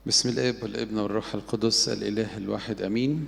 بسم الاب والابن والروح القدس الاله الواحد امين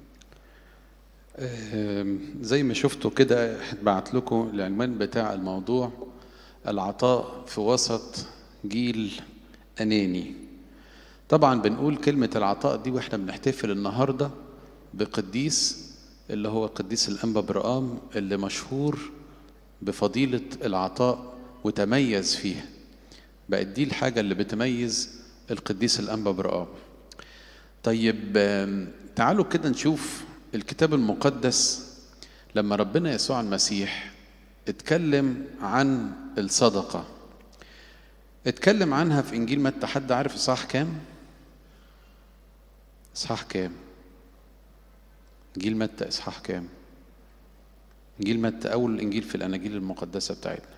آم، زي ما شفتوا كده بعت لكم العنوان بتاع الموضوع العطاء في وسط جيل اناني طبعا بنقول كلمه العطاء دي واحنا بنحتفل النهارده بقديس اللي هو قديس الانبا برقام اللي مشهور بفضيله العطاء وتميز فيها بقت دي الحاجه اللي بتميز القديس الانبا برقام طيب آم، تعالوا كده نشوف الكتاب المقدس لما ربنا يسوع المسيح اتكلم عن الصدقه اتكلم عنها في انجيل متى حد عارف اصحاح كام اصحاح كام انجيل متى اصحاح كام انجيل متى اول انجيل في الاناجيل المقدسه بتاعتنا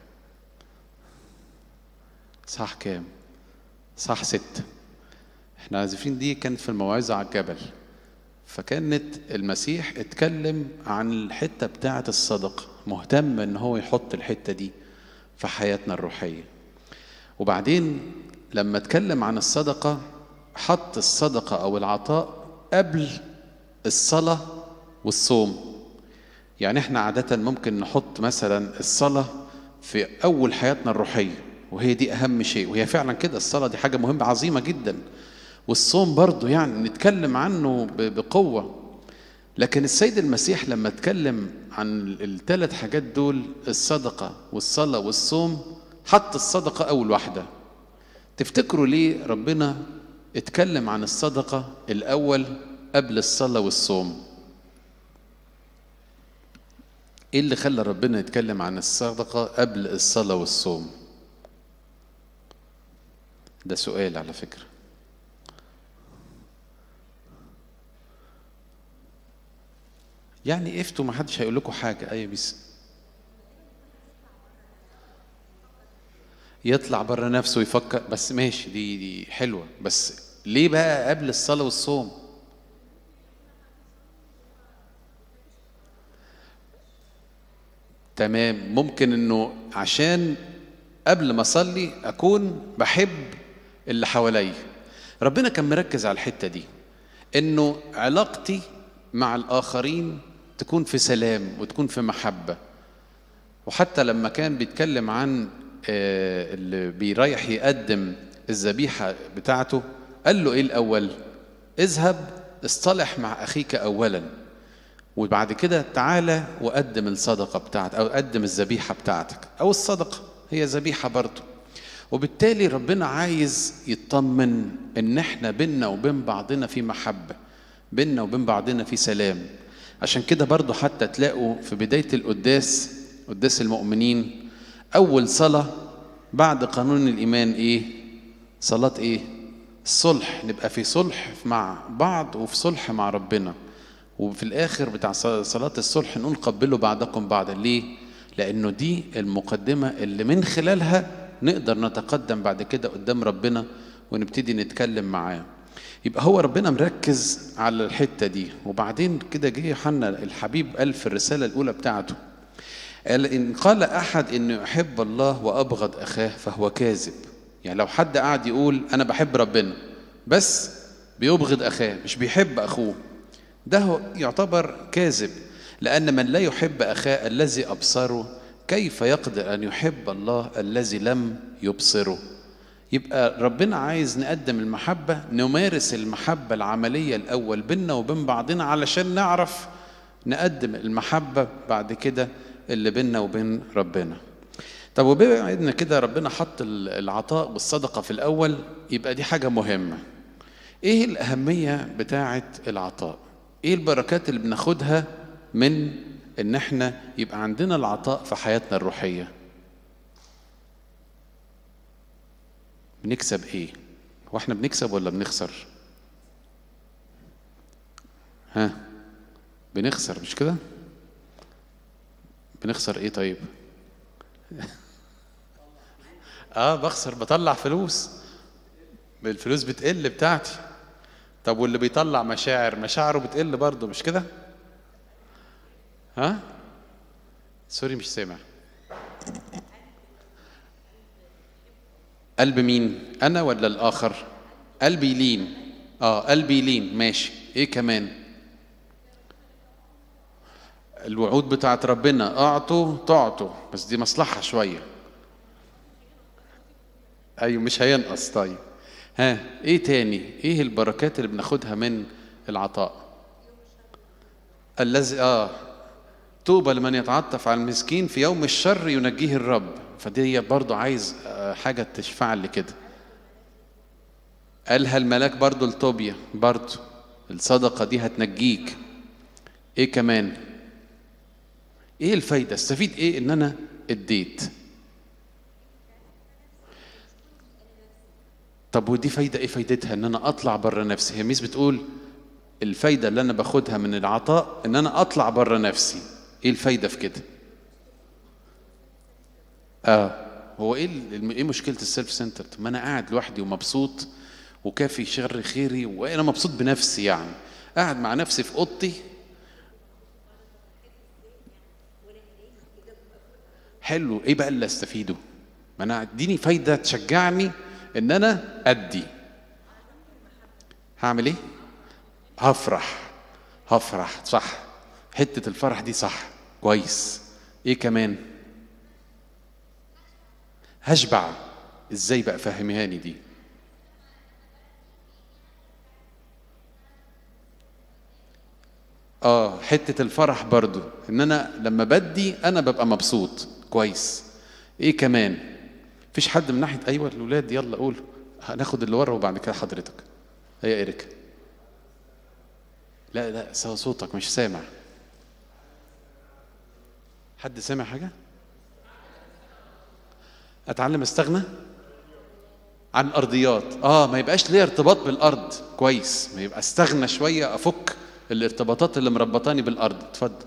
اصحاح كام اصحاح ستة احنا عازفين دي كانت في الموعظه على الجبل فكانت المسيح اتكلم عن الحته بتاعه الصدقه مهتم ان هو يحط الحته دي في حياتنا الروحيه وبعدين لما اتكلم عن الصدقه حط الصدقه او العطاء قبل الصلاه والصوم يعني احنا عادة ممكن نحط مثلا الصلاة في أول حياتنا الروحية وهي دي أهم شيء وهي فعلا كده الصلاة دي حاجة مهمة عظيمة جدا والصوم برضو يعني نتكلم عنه ب- بقوة لكن السيد المسيح لما اتكلم عن الثلاث حاجات دول الصدقة والصلاة والصوم حط الصدقة أول واحدة تفتكروا ليه ربنا اتكلم عن الصدقة الأول قبل الصلاة والصوم ايه اللي خلى ربنا يتكلم عن الصدقة قبل الصلاة والصوم ده سؤال على فكرة يعني افتوا ما حدش هيقول لكم حاجة اي بس يطلع بره نفسه ويفكر بس ماشي دي دي حلوة بس ليه بقى قبل الصلاة والصوم تمام ممكن انه عشان قبل ما اصلي اكون بحب اللي حواليا ربنا كان مركز على الحته دي انه علاقتي مع الاخرين تكون في سلام وتكون في محبه وحتى لما كان بيتكلم عن آه، اللي بيريح يقدم الذبيحه بتاعته قال له ايه الاول اذهب اصطلح مع اخيك اولا وبعد كده تعالى وقدم الصدقة بتاعتك أو قدم الذبيحة بتاعتك أو الصدقة هي ذبيحة برضه وبالتالي ربنا عايز يطمن إن إحنا بينا وبين بعضنا في محبة بينا وبين بعضنا في سلام عشان كده برضه حتى تلاقوا في بداية القداس قداس المؤمنين أول صلاة بعد قانون الإيمان إيه؟ صلاة إيه؟ الصلح نبقى في صلح مع بعض وفي صلح مع ربنا وفي الاخر بتاع صلاه الصلح نقول قبلوا بعضكم بعضا ليه لانه دي المقدمه اللي من خلالها نقدر نتقدم بعد كده قدام ربنا ونبتدي نتكلم معاه يبقى هو ربنا مركز على الحته دي وبعدين كده جه يوحنا الحبيب قال في الرساله الاولى بتاعته قال ان قال احد انه يحب الله وابغض اخاه فهو كاذب يعني لو حد قاعد يقول انا بحب ربنا بس بيبغض اخاه مش بيحب اخوه ده هو يعتبر كاذب لأن من لا يحب أخاه الذي أبصره كيف يقدر أن يحب الله الذي لم يبصره يبقى ربنا عايز نقدم المحبة نمارس المحبة العملية الأول بيننا وبين بعضنا علشان نعرف نقدم المحبة بعد كده اللي بيننا وبين ربنا طب وبما ان كده ربنا حط العطاء والصدقة في الأول يبقى دي حاجة مهمة ايه الأهمية بتاعة العطاء ايه البركات اللي بناخدها من ان احنا يبقى عندنا العطاء في حياتنا الروحيه بنكسب ايه واحنا بنكسب ولا بنخسر ها بنخسر مش كده بنخسر ايه طيب اه بخسر بطلع فلوس الفلوس بتقل بتاعتي طب واللي بيطلع مشاعر مشاعره بتقل برضه مش كده ها سوري مش سامع قلب مين انا ولا الاخر قلبي يلين اه قلبي يلين ماشي ايه كمان الوعود بتاعت ربنا اعطوا تعطوا بس دي مصلحة شوية ايوه مش هينقص طيب ها ايه تاني ايه البركات اللي بناخدها من العطاء الذي اه طوبى لمن يتعطف على المسكين في يوم الشر ينجيه الرب فدي برضو عايز آه، حاجة تشفع لي كده قالها الملاك برضو لطوبيا برضو الصدقة دي هتنجيك ايه كمان ايه الفايدة استفيد ايه ان انا اديت طب ودي فايدة ايه فايدتها ان انا اطلع بره نفسي هي ميس بتقول الفايدة اللي انا باخدها من العطاء ان انا اطلع بره نفسي ايه الفايدة في كده اه هو ايه ال- ايه مشكلة السيلف سنتر ما انا قاعد لوحدي ومبسوط وكافي شر خيري وانا مبسوط بنفسي يعني قاعد مع نفسي في اوضتي حلو ايه بقى اللي استفيده ما انا اديني فايده تشجعني ان انا ادي هعمل ايه هفرح هفرح صح حته الفرح دي صح كويس ايه كمان هشبع ازاي بقى فهمهاني دي اه حته الفرح برضو ان انا لما بدي انا ببقى مبسوط كويس ايه كمان مفيش حد من ناحيه ايوه الاولاد يلا قول هناخد اللي ورا وبعد كده حضرتك هي ايريك لا لا سوا صوتك مش سامع حد سامع حاجه اتعلم استغنى عن الارضيات اه ما يبقاش ليا ارتباط بالارض كويس ما يبقى استغنى شويه افك الارتباطات اللي مربطاني بالارض اتفضل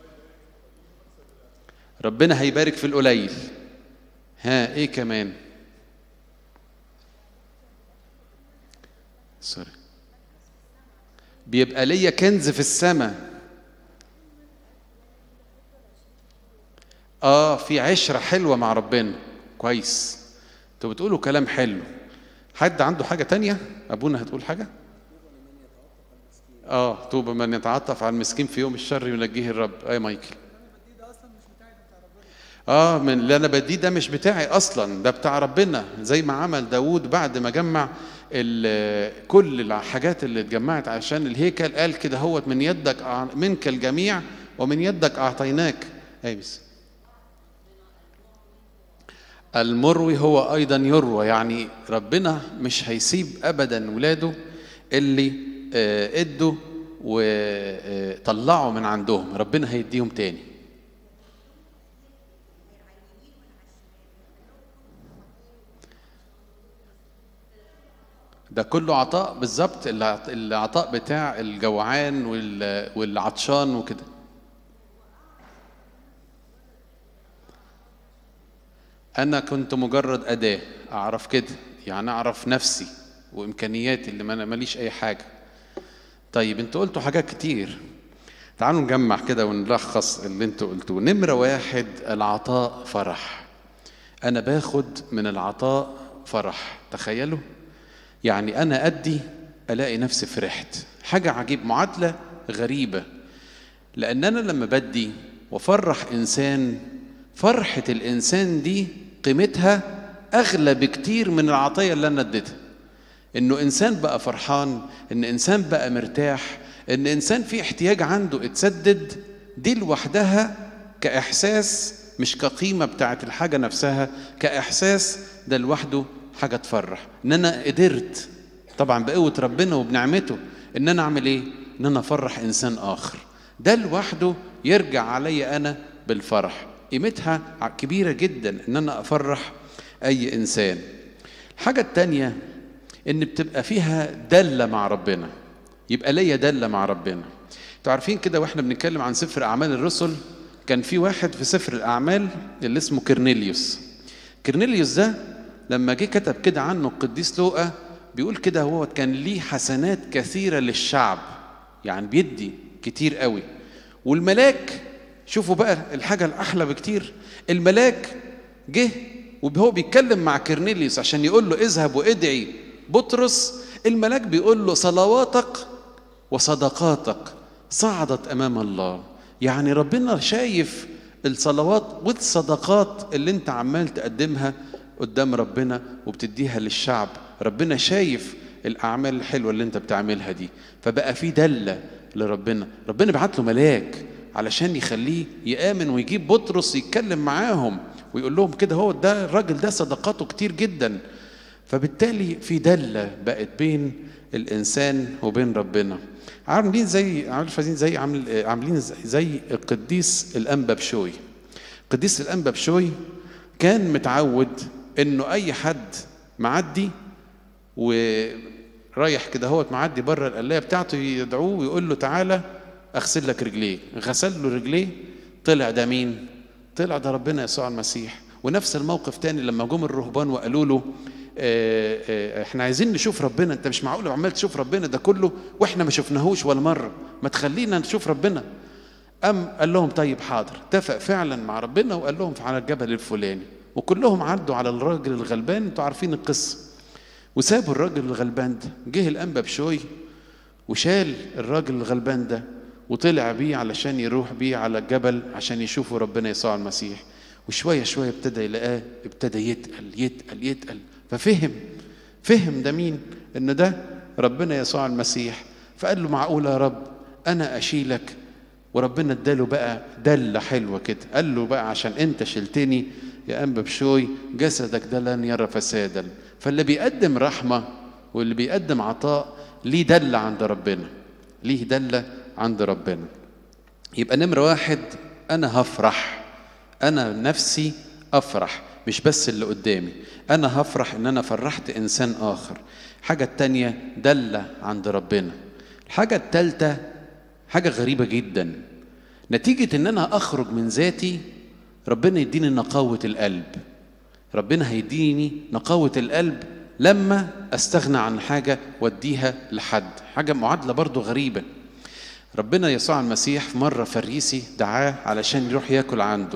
ربنا هيبارك في القليل ها ايه كمان سوري بيبقى ليا كنز في السماء اه في عشرة حلوة مع ربنا كويس انتوا بتقولوا كلام حلو حد عنده حاجة تانية أبونا هتقول حاجة اه طوبى من يتعطف على المسكين في يوم الشر ينجيه الرب اي مايكل اه من اللي انا بديه ده مش بتاعي اصلا ده بتاع ربنا زي ما عمل داوود بعد ما جمع ال- كل الحاجات اللي اتجمعت عشان الهيكل قال كده هوت من يدك أع- منك الجميع ومن يدك اعطيناك اي بس المروي هو ايضا يروى يعني ربنا مش هيسيب ابدا ولاده اللي آه، ادوا وطلعوا من عندهم ربنا هيديهم تاني ده كله عطاء بالظبط الع- العطاء بتاع الجوعان وال- والعطشان وكده انا كنت مجرد اداه اعرف كده يعني اعرف نفسي وامكانياتي اللي ما انا ماليش اي حاجه طيب انتوا قلتوا حاجات كتير تعالوا نجمع كده ونلخص اللي انتوا قلتوه نمره واحد العطاء فرح انا باخد من العطاء فرح تخيلوا يعني انا ادي الاقي نفسي فرحت حاجه عجيب معادله غريبه لان انا لما بدي وافرح انسان فرحه الانسان دي قيمتها اغلى بكتير من العطيه اللي انا اديتها انه انسان بقى فرحان ان انسان بقى مرتاح ان انسان في احتياج عنده اتسدد دي لوحدها كاحساس مش كقيمه بتاعت الحاجه نفسها كاحساس ده لوحده حاجه تفرح ان انا قدرت طبعا بقوه ربنا وبنعمته ان انا اعمل ايه ان انا افرح انسان اخر ده لوحده يرجع علي انا بالفرح قيمتها كبيره جدا ان انا افرح اي انسان الحاجه التانيه ان بتبقى فيها دله مع ربنا يبقى ليا دله مع ربنا انتوا عارفين كده واحنا بنتكلم عن سفر اعمال الرسل كان في واحد في سفر الاعمال اللي اسمه كرنيليوس كرنيليوس ده لما جه كتب كده عنه القديس لوقا بيقول كده هو كان ليه حسنات كثيره للشعب يعني بيدي كتير قوي والملاك شوفوا بقى الحاجه الاحلى بكتير الملاك جه وهو بيتكلم مع كرنيليوس عشان يقول له اذهب وادعي بطرس الملاك بيقول له صلواتك وصدقاتك صعدت امام الله يعني ربنا شايف الصلوات والصدقات اللي انت عمال تقدمها قدام ربنا وبتديها للشعب ربنا شايف الاعمال الحلوه اللي انت بتعملها دي فبقى في دله لربنا ربنا بعت له ملاك علشان يخليه يامن ويجيب بطرس يتكلم معاهم ويقول لهم كده هو ده الراجل ده صدقاته كتير جدا فبالتالي في دله بقت بين الانسان وبين ربنا عاملين زي عارفين زي عامل عاملين زي, زي القديس الانبا بشوي القديس الانبا بشوي كان متعود انه اي حد معدي ورايح كده هو معدي بره القلايه بتاعته يدعوه ويقول له تعالى اغسل لك رجليه غسل له رجليه طلع ده مين طلع ده ربنا يسوع المسيح ونفس الموقف تاني لما جم الرهبان وقالوا له اه اه احنا عايزين نشوف ربنا انت مش معقول عمال تشوف ربنا ده كله واحنا ما شفناهوش ولا مره ما تخلينا نشوف ربنا أم قال لهم طيب حاضر اتفق فعلا مع ربنا وقال لهم على الجبل الفلاني وكلهم عدوا على الراجل الغلبان انتوا عارفين القصه وسابوا الراجل الغلبان ده جه الانبا بشوي وشال الراجل الغلبان ده وطلع بيه علشان يروح بيه على الجبل عشان يشوفوا ربنا يسوع المسيح وشوية شوية ابتدى يلاقاه ابتدى يتقل يتقل يتقل ففهم فهم ده مين ان ده ربنا يسوع المسيح فقال له معقولة يا رب انا اشيلك وربنا اداله بقى دلة حلوة كده قال له بقى عشان انت شلتني يا انبا بشوي جسدك ده لن يرى فسادا فاللي بيقدم رحمة واللي بيقدم عطاء ليه دلة عند ربنا ليه دلة عند ربنا يبقى نمرة واحد أنا هفرح أنا نفسي أفرح مش بس اللي قدامي أنا هفرح إن أنا فرحت إنسان آخر حاجة التانية دلة عند ربنا الحاجة التالتة حاجة غريبة جدا نتيجة إن أنا أخرج من ذاتي ربنا يديني نقاوة القلب ربنا هيديني نقاوة القلب لما استغنى عن حاجة واديها لحد حاجة معادلة برضو غريبة ربنا يسوع المسيح في مرة فريسي دعاه علشان يروح ياكل عنده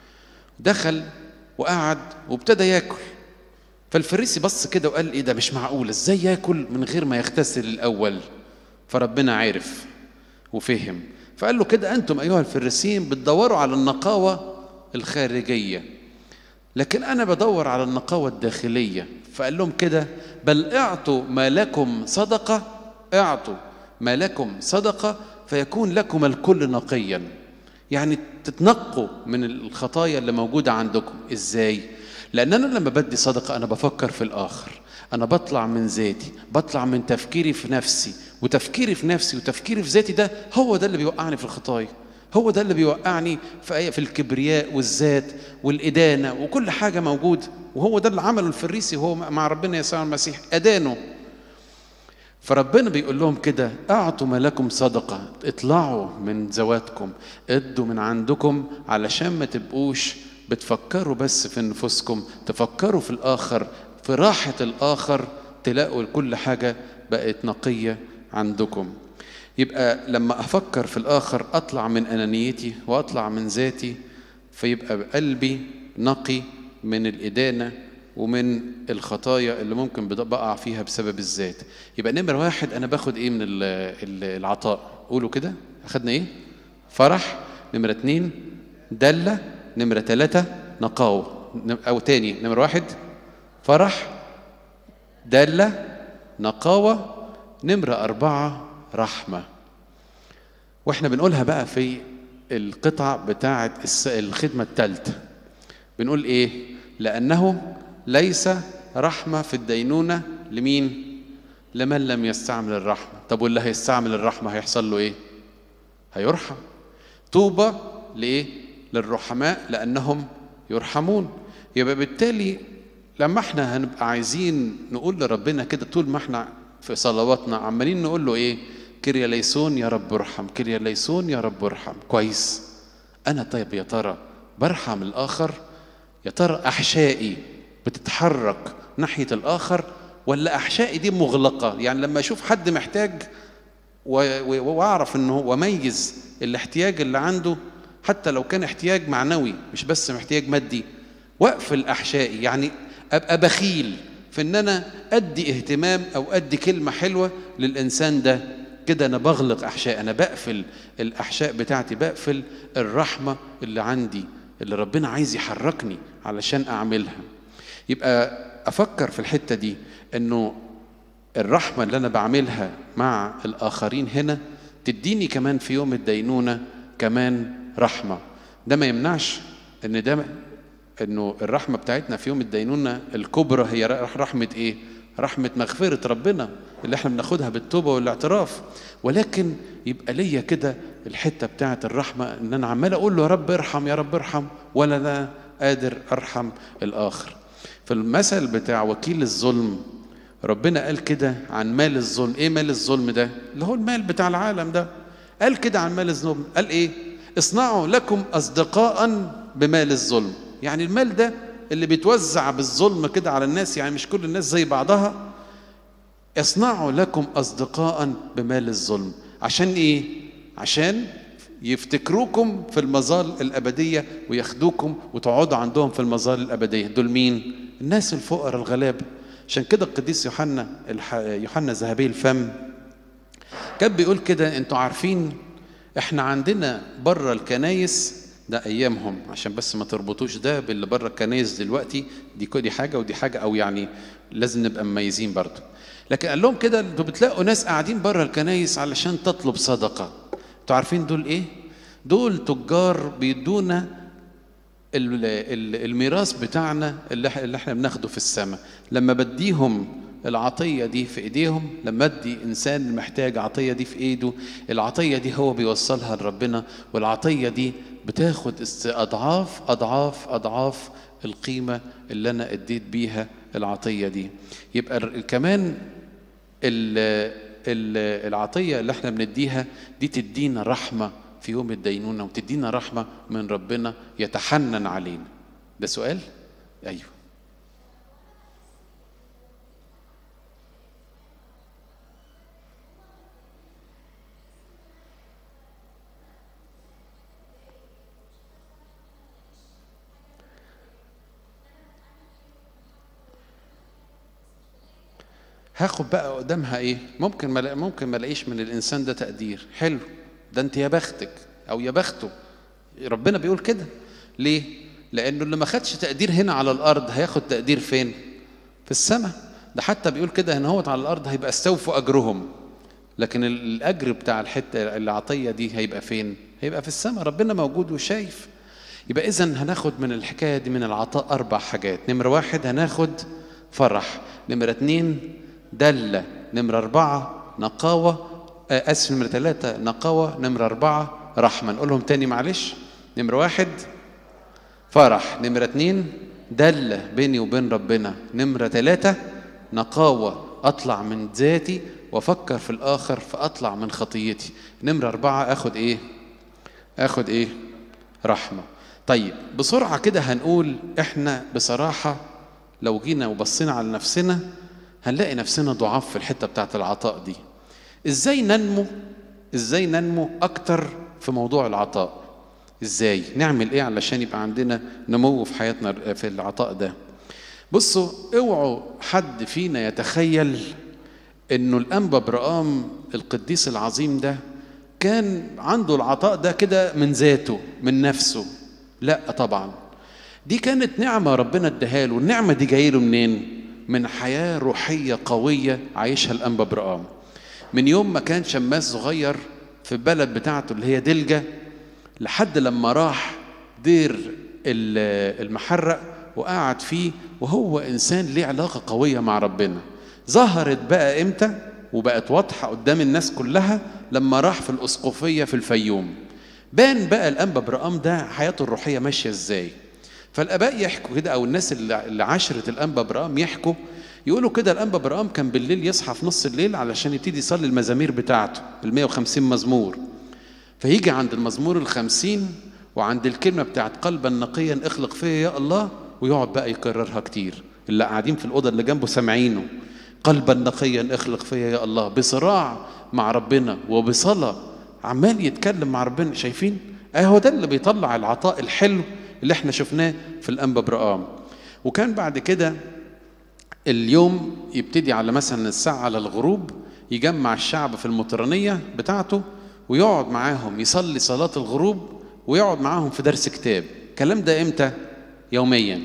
دخل وقعد وابتدى ياكل فالفريسي بص كده وقال ايه ده مش معقول ازاي ياكل من غير ما يغتسل الاول فربنا عرف وفهم فقال له كده انتم ايها الفريسيين بتدوروا على النقاوه الخارجيه لكن انا بدور على النقاوه الداخليه فقال لهم كده بل اعطوا ما لكم صدقه اعطوا ما لكم صدقه فيكون لكم الكل نقيا يعني تتنقوا من الخطايا اللي موجوده عندكم ازاي لان انا لما بدي صدقه انا بفكر في الاخر انا بطلع من ذاتي بطلع من تفكيري في نفسي وتفكيري في نفسي وتفكيري في ذاتي ده هو ده اللي بيوقعني في الخطايا هو ده اللي بيوقعني في في الكبرياء والذات والإدانة وكل حاجة موجودة وهو ده اللي عمله الفريسي وهو مع ربنا يسوع المسيح أدانه فربنا بيقول لهم كده اعطوا ما لكم صدقة اطلعوا من ذواتكم ادوا من عندكم علشان ما تبقوش بتفكروا بس في نفوسكم تفكروا في الآخر في راحة الآخر تلاقوا كل حاجة بقت نقية عندكم يبقى لما افكر في الاخر اطلع من انانيتي واطلع من ذاتي فيبقى قلبي نقي من الادانه ومن الخطايا اللي ممكن بقع فيها بسبب الذات يبقى نمره واحد انا باخد ايه من العطاء قولوا كده اخدنا ايه فرح نمره اتنين دله نمره ثلاثه نقاوه او تاني نمره واحد فرح دله نقاوه نمره اربعه رحمة واحنا بنقولها بقى في القطع بتاعة الخدمة الثالثة بنقول ايه لأنه ليس رحمة في الدينونة لمين لمن لم يستعمل الرحمة طب واللي هيستعمل الرحمة هيحصل له ايه هيرحم طوبى لإيه للرحماء لأنهم يرحمون يبقى بالتالي لما احنا هنبقى عايزين نقول لربنا كده طول ما احنا في صلواتنا عمالين نقول له ايه كريا ليسون يا رب ارحم كريا ليسون يا رب ارحم كويس انا طيب يا ترى برحم الاخر يا ترى احشائي بتتحرك ناحيه الاخر ولا احشائي دي مغلقه يعني لما اشوف حد محتاج واعرف انه واميز الاحتياج اللي عنده حتى لو كان احتياج معنوي مش بس محتاج مادي واقفل احشائي يعني ابقى بخيل في ان انا ادي اهتمام او ادي كلمه حلوه للانسان ده كده انا بغلق احشاء انا بقفل الاحشاء بتاعتي بقفل الرحمه اللي عندي اللي ربنا عايز يحركني علشان اعملها يبقى افكر في الحته دي انه الرحمه اللي انا بعملها مع الاخرين هنا تديني كمان في يوم الدينونه كمان رحمه ده ما يمنعش ان ده انه الرحمه بتاعتنا في يوم الدينونه الكبرى هي رحمه ايه رحمه مغفره ربنا اللي احنا بناخدها بالتوبه والاعتراف ولكن يبقى ليا كده الحته بتاعه الرحمه ان انا عمال اقول له يا رب ارحم يا رب ارحم ولا انا قادر ارحم الاخر في المثل بتاع وكيل الظلم ربنا قال كده عن مال الظلم ايه مال الظلم ده اللي هو المال بتاع العالم ده قال كده عن مال الظلم قال ايه اصنعوا لكم اصدقاء بمال الظلم يعني المال ده اللي بيتوزع بالظلم كده على الناس يعني مش كل الناس زي بعضها اصنعوا لكم اصدقاء بمال الظلم عشان ايه عشان يفتكروكم في المظال الابديه وياخدوكم وتقعدوا عندهم في المظال الابديه دول مين الناس الفقراء الغلابه عشان كده القديس يوحنا يوحنا ذهبي الفم كان بيقول كده انتوا عارفين احنا عندنا بره الكنايس ده ايامهم عشان بس ما تربطوش ده باللي بره الكنايس دلوقتي دي دي حاجه ودي حاجه او يعني لازم نبقى مميزين برضه لكن قال لهم كده انتوا بتلاقوا ناس قاعدين بره الكنايس علشان تطلب صدقه انتوا عارفين دول ايه دول تجار بيدونا الميراث بتاعنا اللي احنا بناخده في السماء لما بديهم العطية دي في ايديهم لما ادي انسان محتاج عطية دي في ايده العطية دي هو بيوصلها لربنا والعطية دي بتاخد اضعاف اضعاف اضعاف القيمة اللي انا اديت بيها العطية دي يبقى كمان العطية اللي احنا بنديها دي تدينا رحمة في يوم الدينونة وتدينا رحمة من ربنا يتحنن علينا ده سؤال؟ أيوه هاخد بقى قدامها ايه ممكن ما ممكن ما الاقيش من الانسان ده تقدير حلو ده انت يا بختك او يا بخته ربنا بيقول كده ليه لانه اللي ما خدش تقدير هنا على الارض هياخد تقدير فين في السماء ده حتى بيقول كده ان هو على الارض هيبقى استوفوا اجرهم لكن الاجر بتاع الحته العطيه دي هيبقى فين هيبقى في السماء ربنا موجود وشايف يبقى اذا هناخد من الحكايه دي من العطاء اربع حاجات نمره واحد هناخد فرح نمره اتنين دله نمره اربعه نقاوه اسف نمره ثلاثه نقاوه نمره اربعه رحمه نقولهم تاني معلش نمره واحد فرح نمره اتنين دله بيني وبين ربنا نمره ثلاثه نقاوه اطلع من ذاتي وافكر في الاخر فاطلع من خطيتي نمره اربعه اخد ايه اخد ايه رحمه طيب بسرعه كده هنقول احنا بصراحه لو جينا وبصينا على نفسنا هنلاقي نفسنا ضعاف في الحته بتاعت العطاء دي ازاي ننمو ازاي ننمو اكتر في موضوع العطاء ازاي نعمل ايه علشان يبقى عندنا نمو في حياتنا في العطاء ده بصوا اوعوا حد فينا يتخيل انه الانبا برقام القديس العظيم ده كان عنده العطاء ده كده من ذاته من نفسه لا طبعا دي كانت نعمه ربنا اداها له النعمه دي جايه له منين من حياه روحيه قويه عايشها الانبا برقام من يوم ما كان شماس صغير في البلد بتاعته اللي هي دلجة لحد لما راح دير المحرق وقعد فيه وهو إنسان ليه علاقة قوية مع ربنا ظهرت بقى إمتى وبقت واضحة قدام الناس كلها لما راح في الأسقفية في الفيوم بان بقى الأنبا برقام ده حياته الروحية ماشية إزاي فالآباء يحكوا كده أو الناس اللي عاشرت الأنبا برقام يحكوا يقولوا كده الأنبا برقام كان بالليل يصحى في نص الليل علشان يبتدي يصلي المزامير بتاعته ال 150 مزمور فيجي عند المزمور الخمسين وعند الكلمة بتاعت قلبا نقيا اخلق فيا يا الله ويقعد بقى يكررها كتير اللي قاعدين في الأوضة اللي جنبه سامعينه قلبا نقيا اخلق فيا يا الله بصراع مع ربنا وبصلاة عمال يتكلم مع ربنا شايفين؟ اهو ده اللي بيطلع العطاء الحلو اللي احنا شفناه في الأنبا برقام وكان بعد كده اليوم يبتدي على مثلا الساعة على الغروب يجمع الشعب في المطرانية بتاعته ويقعد معاهم يصلي صلاة الغروب ويقعد معاهم في درس كتاب الكلام ده امتى يوميا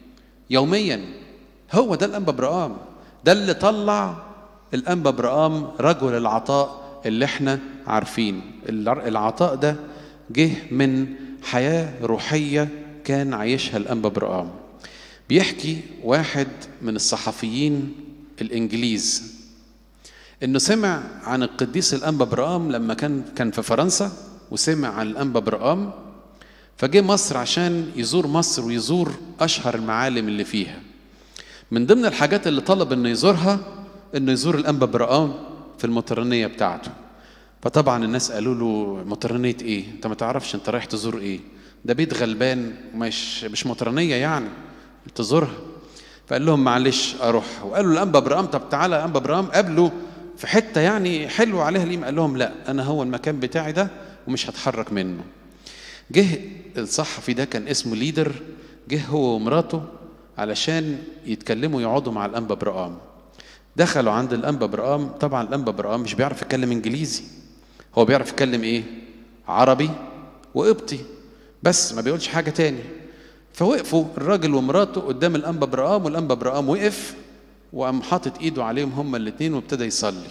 يوميا هو ده الانبا برقام ده اللي طلع الانبا برقام رجل العطاء اللي احنا عارفين العطاء ده جه من حياة روحية كان عايشها الانبا برقام بيحكي واحد من الصحفيين الانجليز انه سمع عن القديس الانبا برقام لما كان كان في فرنسا وسمع عن الانبا برقام فجه مصر عشان يزور مصر ويزور اشهر المعالم اللي فيها من ضمن الحاجات اللي طلب انه يزورها انه يزور الانبا برقام في المطرانيه بتاعته فطبعا الناس قالوا له مطرانيه ايه انت ما تعرفش انت رايح تزور ايه ده بيت غلبان مش مش مطرانيه يعني تزورها فقال لهم معلش اروح وقالوا الانبا برقام طب تعالى يا انبا برقام قابله في حته يعني حلوه عليها القيمه قال لهم لا انا هو المكان بتاعي ده ومش هتحرك منه جه الصحفي ده كان اسمه ليدر جه هو ومراته علشان يتكلموا يقعدوا مع الانبا برقام دخلوا عند الانبا برقام طبعا الانبا برقام مش بيعرف يتكلم انجليزي هو بيعرف يتكلم ايه عربي وقبطي بس ما بيقولش حاجه تاني فوقفوا الراجل ومراته قدام الانبا برقام والانبا برقام وقف وقام حاطط ايده عليهم هما الاثنين وابتدى يصلي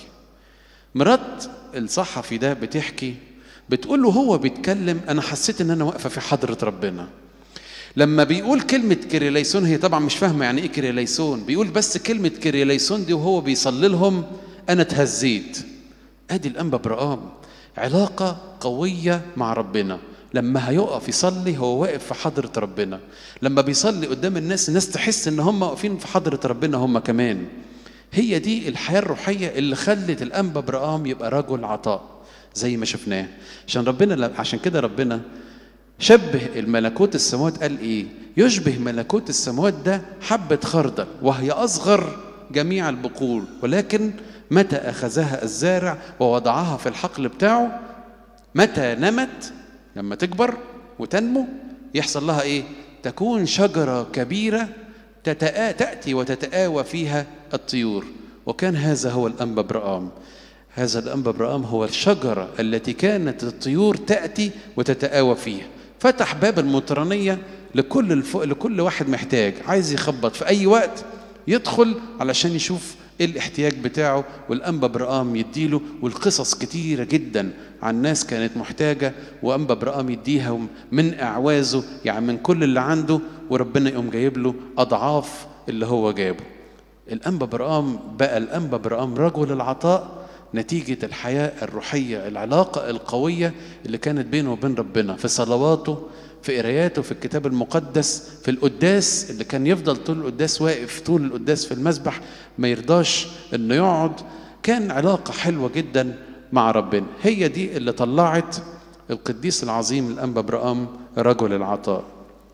مرات الصحفي ده بتحكي بتقول له هو بيتكلم انا حسيت ان انا واقفه في حضره ربنا لما بيقول كلمة كريليسون هي طبعا مش فاهمة يعني ايه كريليسون بيقول بس كلمة كريليسون دي وهو بيصلي لهم انا اتهزيت ادي الانبا برقام علاقة قوية مع ربنا لما هيقف يصلي هو واقف في حضرة ربنا لما بيصلي قدام الناس الناس تحس ان هم واقفين في حضرة ربنا هم كمان هي دي الحياة الروحية اللي خلت الأنبا برقام يبقى رجل عطاء زي ما شفناه عشان ربنا عشان كده ربنا شبه الملكوت السماوات قال ايه يشبه ملكوت السماوات ده حبة خردل وهي أصغر جميع البقول ولكن متى أخذها الزارع ووضعها في الحقل بتاعه متى نمت لما تكبر وتنمو يحصل لها ايه تكون شجرة كبيرة تتآ تأتي وتتآوى فيها الطيور وكان هذا هو الأنبا برقام هذا الأنبا برقام هو الشجرة التي كانت الطيور تأتي وتتآوى فيها فتح باب المطرانية لكل الف... لكل واحد محتاج عايز يخبط في أي وقت يدخل علشان يشوف ايه الاحتياج بتاعه والانبا برقام يديله والقصص كتيره جدا عن ناس كانت محتاجه وانبا برقام يديها من اعوازه يعني من كل اللي عنده وربنا يقوم جايب له اضعاف اللي هو جابه الانبا برقام بقى الانبا برقام رجل العطاء نتيجة الحياة الروحية العلاقة القوية اللي كانت بينه وبين ربنا في صلواته في قراياته في الكتاب المقدس في القداس اللي كان يفضل طول القداس واقف طول القداس في المسبح ما يرضاش انه يقعد كان علاقة حلوة جدا مع ربنا هي دي اللي طلعت القديس العظيم الأنبا برقام رجل العطاء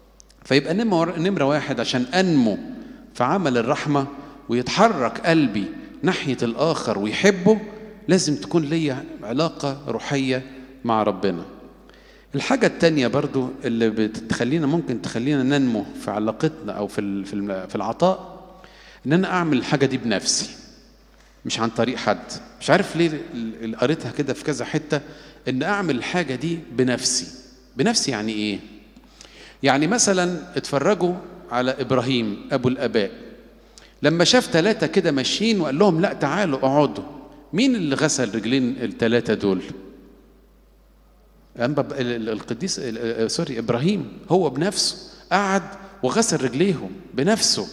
فيبقى نمرة واحد عشان أنمو في عمل الرحمة ويتحرك قلبي ناحية الآخر ويحبه لازم تكون ليا علاقة روحية مع ربنا الحاجة التانية برضو اللي بتخلينا ممكن تخلينا ننمو في علاقتنا أو في في العطاء إن أنا أعمل الحاجة دي بنفسي مش عن طريق حد مش عارف ليه اللي قريتها كده في كذا حتة إن أعمل الحاجة دي بنفسي بنفسي يعني إيه؟ يعني مثلا اتفرجوا على إبراهيم أبو الآباء لما شاف ثلاثة كده ماشيين وقال لهم لا تعالوا اقعدوا مين اللي غسل رجلين الثلاثة دول؟ القديس سوري ابراهيم هو بنفسه قعد وغسل رجليهم بنفسه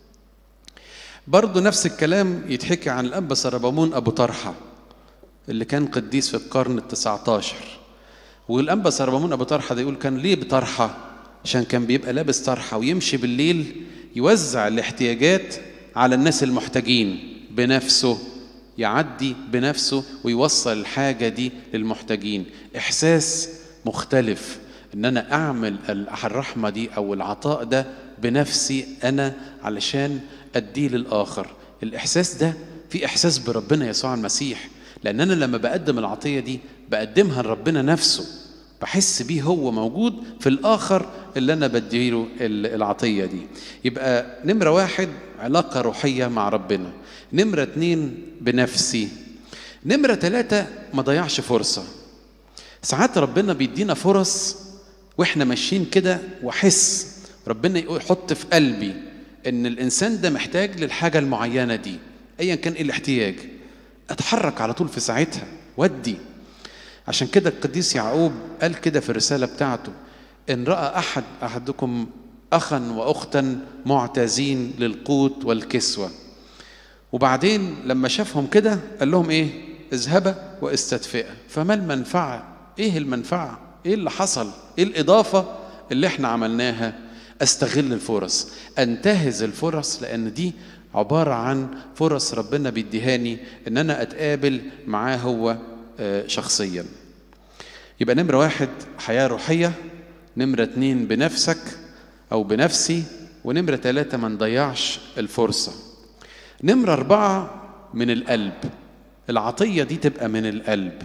برضه نفس الكلام يتحكي عن الأنبا سربامون أبو طرحة اللي كان قديس في القرن التسعة عشر والأنبا سربامون أبو طرحة ده يقول كان ليه بطرحة عشان كان بيبقى لابس طرحة ويمشي بالليل يوزع الاحتياجات على الناس المحتاجين بنفسه يعدي بنفسه ويوصل الحاجة دي للمحتاجين إحساس مختلف إن أنا أعمل الرحمة دي أو العطاء ده بنفسي أنا علشان أديه للآخر الإحساس ده في إحساس بربنا يسوع المسيح لأن أنا لما بقدم العطية دي بقدمها لربنا نفسه بحس بيه هو موجود في الآخر اللي أنا بديله العطية دي يبقى نمرة واحد علاقة روحية مع ربنا نمرة اتنين بنفسي نمرة ثلاثة ما ضيعش فرصة ساعات ربنا بيدينا فرص واحنا ماشيين كده واحس ربنا يحط في قلبي ان الانسان ده محتاج للحاجة المعينة دي ايا كان ايه الاحتياج اتحرك على طول في ساعتها ودي عشان كده القديس يعقوب قال كده في الرسالة بتاعته إن رأى أحد أحدكم أخا وأختا معتازين للقوت والكسوة وبعدين لما شافهم كده قال لهم إيه اذهبا واستدفئا فما المنفعة إيه المنفعة إيه اللي حصل إيه الإضافة اللي إحنا عملناها أستغل الفرص أنتهز الفرص لأن دي عبارة عن فرص ربنا بيديهاني إن أنا أتقابل معاه هو شخصيا يبقى نمرة واحد حياة روحية نمرة اتنين بنفسك أو بنفسي ونمرة ثلاثة ما نضيعش الفرصة نمرة أربعة من القلب العطية دي تبقى من القلب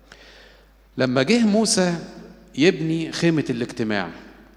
لما جه موسى يبني خيمة الاجتماع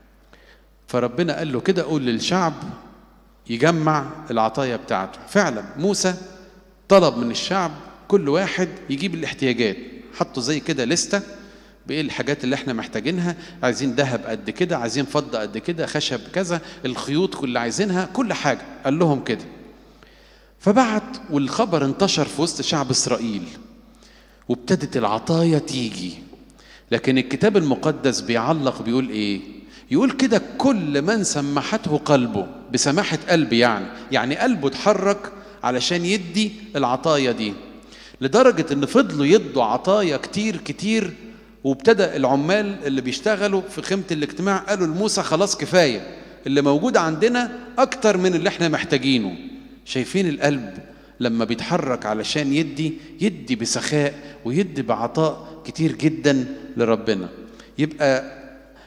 فربنا قال له كده قول للشعب يجمع العطايا بتاعته فعلا موسى طلب من الشعب كل واحد يجيب الاحتياجات حطوا زي كده لستة بايه الحاجات اللي احنا محتاجينها عايزين ذهب قد كده عايزين فضة قد كده خشب كذا الخيوط اللي عايزينها كل حاجة قال لهم كده فبعت والخبر انتشر في وسط شعب اسرائيل وابتدت العطايا تيجي لكن الكتاب المقدس بيعلق بيقول ايه يقول كده كل من سمحته قلبه بسماحة قلب يعني يعني قلبه اتحرك علشان يدي العطايا دي لدرجة ان فضلوا يدوا عطايا كتير كتير وابتدى العمال اللي بيشتغلوا في خيمة الاجتماع قالوا لموسى خلاص كفاية اللي موجود عندنا أكتر من اللي احنا محتاجينه شايفين القلب لما بيتحرك علشان يدي يدي بسخاء ويدي بعطاء كتير جدا لربنا يبقى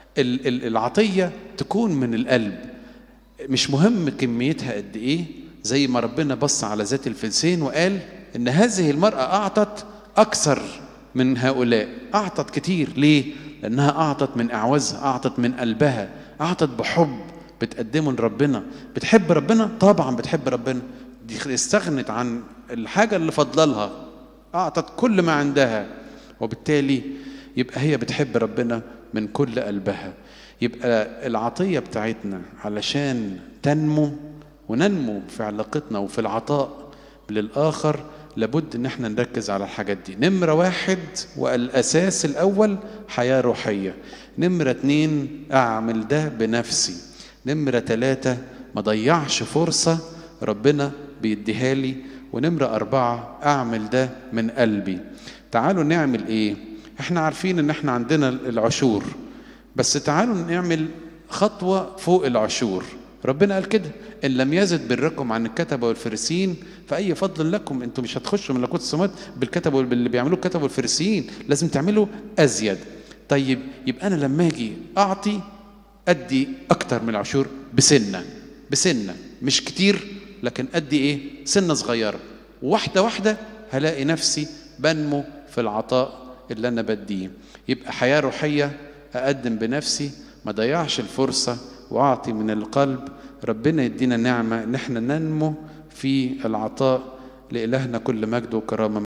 العطية تكون من القلب مش مهم كميتها قد ايه زي ما ربنا بص على ذات الفلسين وقال ان هذه المرأة اعطت اكثر من هؤلاء اعطت كتير ليه لانها اعطت من اعوازها اعطت من قلبها اعطت بحب بتقدمه لربنا بتحب ربنا طبعا بتحب ربنا دي استغنت عن الحاجة اللي فضلها اعطت كل ما عندها وبالتالي يبقى هي بتحب ربنا من كل قلبها يبقى العطية بتاعتنا علشان تنمو وننمو في علاقتنا وفي العطاء للآخر لابد ان احنا نركز على الحاجات دي نمرة واحد والأساس الأول حياة روحية نمرة اتنين أعمل ده بنفسي نمرة تلاتة ما ضيعش فرصة ربنا بيديها لي ونمرة أربعة أعمل ده من قلبي تعالوا نعمل إيه احنا عارفين ان احنا عندنا العشور بس تعالوا نعمل خطوة فوق العشور ربنا قال كده ان لم يزد بركم عن الكتبه والفريسيين فاي فضل لكم انتم مش هتخشوا ملكوت السماوات بالكتب واللي بيعملوه الكتب والفريسيين لازم تعملوا ازيد طيب يبقى انا لما اجي اعطي ادي اكتر من العشور بسنه بسنه مش كتير لكن ادي ايه سنه صغيره واحده واحده هلاقي نفسي بنمو في العطاء اللي انا بديه يبقى حياه روحيه اقدم بنفسي ما ضيعش الفرصه واعطي من القلب ربنا يدينا نعمه ان احنا ننمو في العطاء لالهنا كل مجد وكرامه